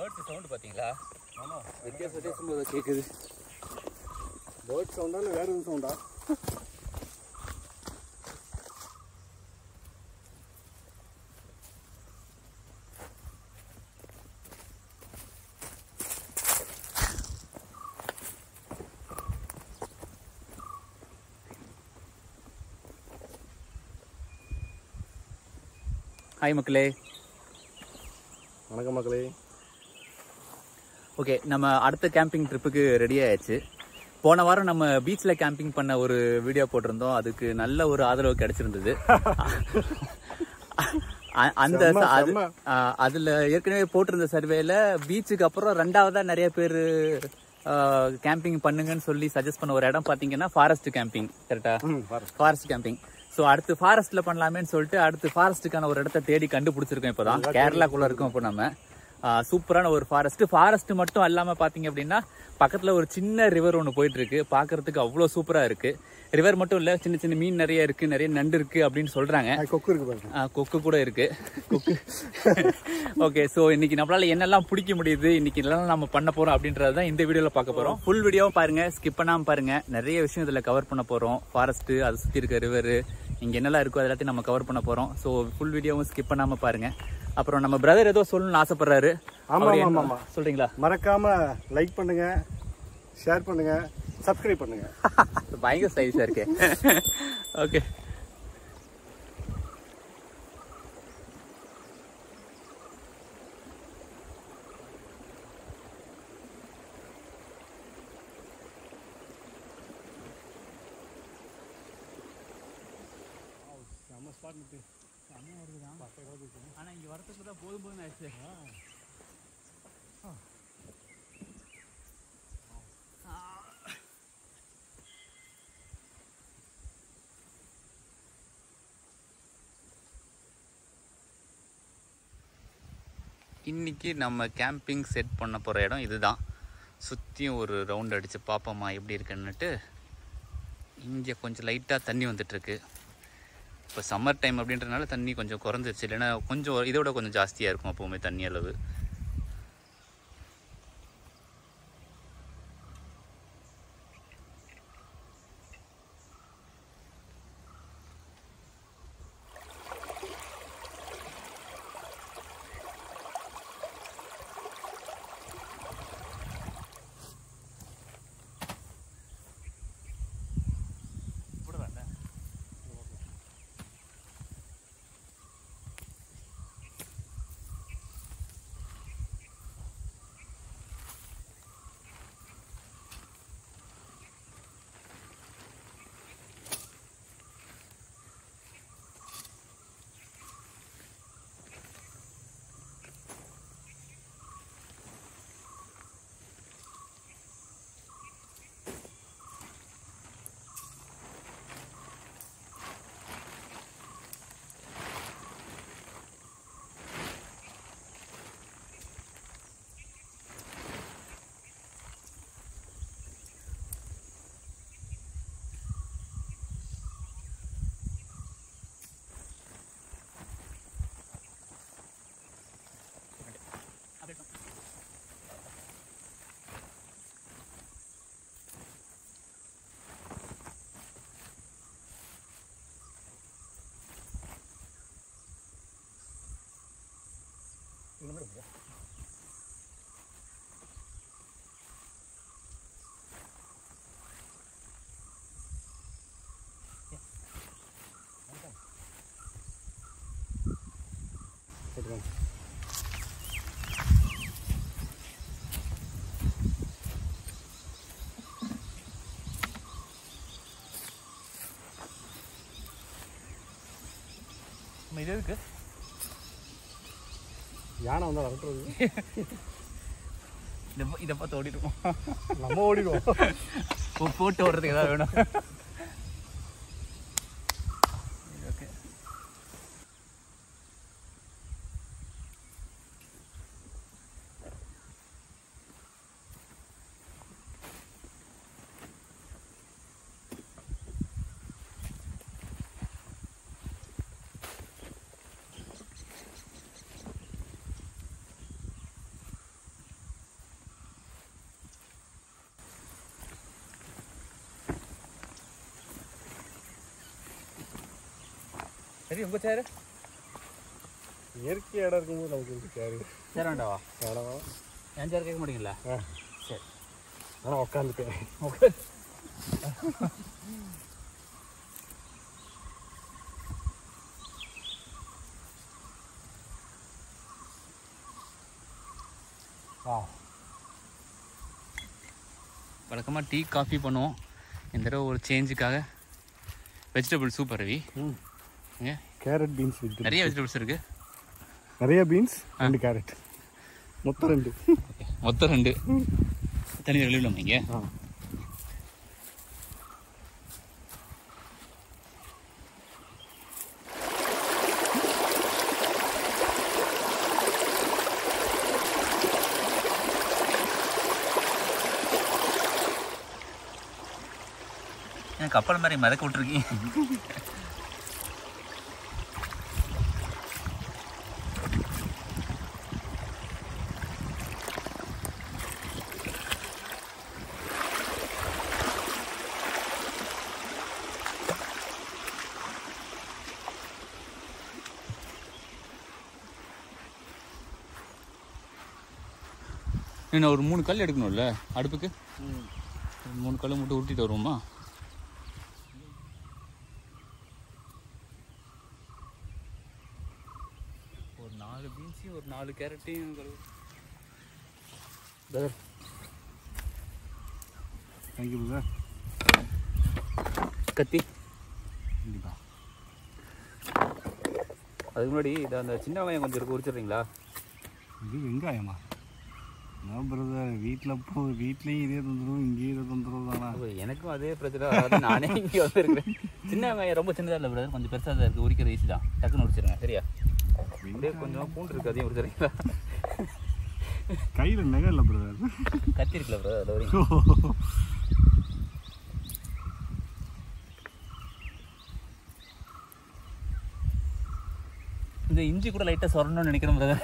Birds sound பாத்தீங்களா ஆமாம் வித்தியாச வித்தியாசம் கேக்குது பேர்ட் சவுண்டா இல்லை வேறு எதுவும் சவுண்டா ஹாய் மக்களே வணக்கம் மக்களே ஓகே நம்ம அடுத்த கேம்பிங் ட்ரிப்புக்கு ரெடி ஆயாச்சு போன வாரம் நம்ம பீச்சில் கேம்பிங் பண்ண ஒரு வீடியோ போட்டிருந்தோம் அதுக்கு நல்ல ஒரு ஆதரவு கிடைச்சிருந்தது அ- அந்த செம்ம, ச- அது செம்ம. ஆ, அதுல ஏற்கனவே போட்டிருந்த சர்வேல பீச்சுக்கு அப்புறம் ரெண்டாவதா நிறைய பேர் கேம்பிங் பண்ணுங்கன்னு சொல்லி சஜஸ்ட் பண்ண ஒரு இடம் பாத்தீங்கன்னா ஃபாரஸ்ட் கேம்பிங் கரெக்டா ம் பாரு ஃபாரஸ்ட் கேம்பிங் ஸோ அடுத்து ஃபாரஸ்ட்ல பண்ணலாமேன்னு சொல்லிட்டு அடுத்து ஃபாரஸ்ட்டுக்கான ஒரு இடத்த தேடி கண்டுபிடிச்சிருக்கோம் இப்போதான் கேரளாக்குள்ள இருக்கோம் இப்போ நம்ம ஆஹ் சூப்பரான ஒரு ஃபாரஸ்ட் ஃபாரஸ்ட் மட்டும் அல்லாம பாத்தீங்க அப்படின்னா பக்கத்துல ஒரு சின்ன ரிவர் ஒன்று போயிட்டு இருக்கு பார்க்கிறதுக்கு அவ்வளோ சூப்பரா இருக்கு ரிவர் மட்டும் இல்ல சின்ன சின்ன மீன் நிறைய இருக்கு நிறைய நண்டு இருக்கு அப்படின்னு சொல்றாங்க ஆ, கொக்கு இருக்கு பாருங்க ஆ, கொக்கு கூட இருக்கு கொக்கு ஓகே சோ இன்னைக்கு நம்மளால என்னெல்லாம் பிடிக்க முடியுது இன்னைக்கு என்னெல்லாம் நம்ம பண்ண போறோம் அப்படின்றத தான் இந்த வீடியோல பார்க்க போறோம் ஃபுல் வீடியோவும் பாருங்க ஸ்கிப் பண்ணாம பாருங்க நிறைய விஷயம் இதுல கவர் பண்ண போறோம் ஃபாரஸ்ட் அதை சுத்தி இருக்க ரிவர் இங்க என்னெல்லாம் இருக்கோ அது எல்லாத்தையும் நம்ம கவர் பண்ண போறோம் சோ ஃபுல் வீடியோவும் ஸ்கிப் பண்ணாம பாருங்க அப்புறம் நம்ம பிரதர் ஏதோ சொல்லணும்னு ஆசைப்படுறாரு ஆமா, அவரு ஆமா, என்ன- ஆமா. சொல்றீங்களா மறக்காம லைக் பண்ணுங்க ஷேர் பண்ணுங்க சப்ஸ்கிரைப் பண்ணுங்க பயங்கர ஸ்டைலிஷா இருக்கே ஓகே ஆனா இங்க வரதுக்கு தான் போதும் போதும் ஆயிடுச்சு இன்னைக்கு நம்ம கேம்பிங் செட் பண்ண போகிற இடம் இதுதான் சுற்றியும் ஒரு ரவுண்ட் அடித்து பார்ப்போமா எப்படி இருக்குன்னுட்டு இங்கே கொஞ்சம் லைட்டாக தண்ணி வந்துட்டுருக்கு இப்போ சம்மர் டைம் அப்படின்றனால தண்ணி கொஞ்சம் குறைஞ்சிருச்சு இல்லைன்னா கொஞ்சம் இதோட கொஞ்சம் ஜாஸ்தியாக இருக்கும் அப்போவுமே தண்ணி அளவு போட்டுக்கோங்க நம்ம இது இருக்கு யானை வந்தால் வரட்டுறது இதை பா- இதை பார்த்து ஓடிடுவோம் நம்ம ஓடிடுவோம் போ- போட்டு ஓடுறதுக்கு ஏதாவது வேணும் ஓகே சரி உங்கள் சேர் இயற்கை இடம் இருக்கும்போது நமக்கு இருக்கு சேரு சேர் வேண்டாவா வேணாம் வேணாம் என் சேர் கேட்க மாட்டீங்களா ஆ சரி ஆனால் உட்காந்துட்டேன் ஓகே வா வழக்கமாக டீ காஃபி பண்ணுவோம் இந்த தடவை ஒரு சேஞ்சுக்காக வெஜிடபிள் சூப் ரவி ம் இங்க கேரட் பீன்ஸ் வித் நிறைய வெஜிடபிள்ஸ் இருக்கு நிறைய பீன்ஸ் ரெண்டு கேரட் மொத்தம் ரெண்டு ஓகே மொத்தம் ரெண்டு தனி கழுவிடலாம் இங்கே ஆ எனக்கு கப்பல் மாதிரி மிதக்க விட்டுருக்கீங்க இன்னும் ஒரு மூணு கல் எடுக்கணும்ல அடுப்புக்கு ஒரு மூணு கல் மட்டும் உருட்டிட்டு வருவோமா ஒரு நாலு பீன்ஸையும் ஒரு நாலு கேரட்டையும் கழுவு பிரதர் தேங்க்யூ பிரதர் கத்தி கண்டிப்பா அதுக்கு முன்னாடி இதை அந்த சின்ன வெங்காயம் கொஞ்சம் இருக்கு உரிச்சிடுறீங்களா இது வெங்காயமா நான் பிரதர் வீட்டில் போ வீட்லேயும் இதே தொந்தரவு இங்கேயும் இதே தொந்தரவு தானா அப்ப எனக்கும் அதே பிரச்சனை அதாவது நானே இங்கே வந்திருக்கிறேன் சின்ன வெங்காயம் ரொம்ப சின்னதாக இல்லை பிரதர் கொஞ்சம் பெருசாக தான் இருக்குது உரிக்கிறது ஈஸி தான் டக்குன்னு உரிச்சிருங்க சரியா அப்படியே கொஞ்சம் பூண்டு இருக்கு அதையும் உரிச்சிடுறீங்களா கையில் நகை இல்லை பிரதர் கத்தி இருக்குல்ல பிரதர் அதில் வரீங்க இந்த இஞ்சி கூட லைட்டாக சொரணும்னு நினைக்கிறேன் பிரதர்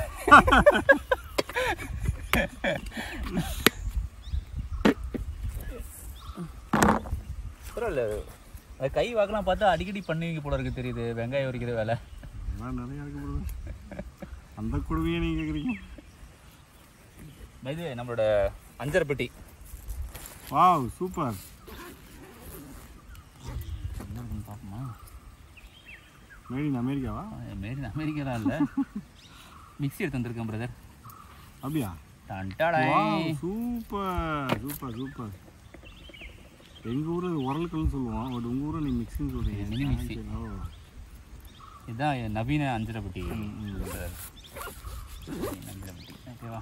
பரவாயில்ல அது கை வாக்கெல்லாம் பார்த்தா அடிக்கடி பண்ணுவீங்க போல இருக்கு தெரியுது வெங்காயம் உரிக்கிற வேலை அதெல்லாம் நிறையா இருக்கு பிரதர் அந்த கொடுமையை நீங்கள் கேட்குறீங்க இது நம்மளோட அஞ்சரை பெட்டி வாவ் சூப்பர் என்ன இருக்குன்னு பார்ப்போமா மேட் இன் அமெரிக்காவா மேரி அமெரிக்காலாம் இல்லை மிக்ஸி எடுத்து வந்திருக்கேன் பிரதர் அப்படியா டன்டாடாய் வாவ் சூப்பர் சூப்பர் சூப்பர் எங்கள் ஊர் உரல்கள்னு சொல்லுவோம் பட் உங்கள் ஊரில் நீ மிக்ஸின்னு சொல்கிறீங்க மினி மிக்ஸி. ஓ இதுதான் நவீன அஞ்சரை பெட்டி ம், ம். பிரதர் அஞ்சரை பெட்டி ஓகேவா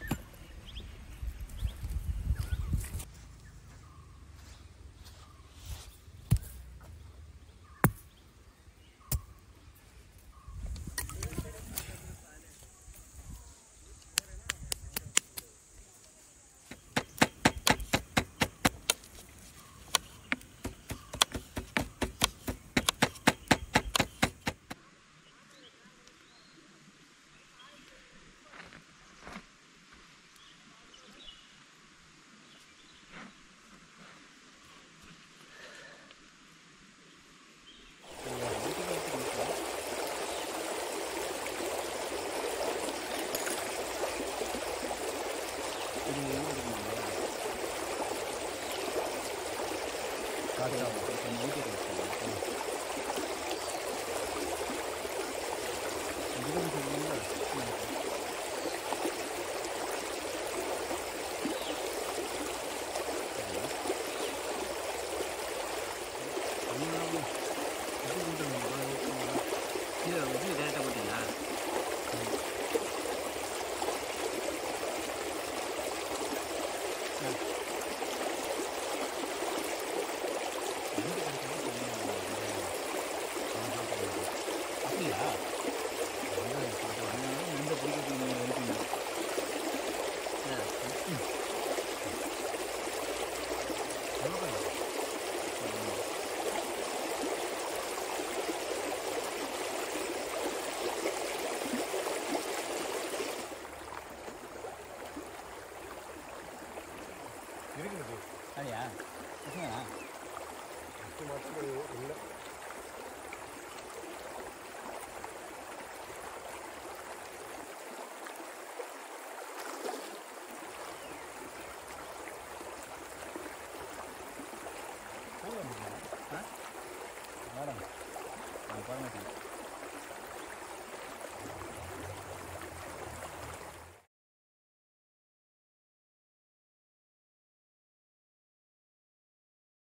அப்படியா இருக்குது அப்படியா இல்லை பாருங்க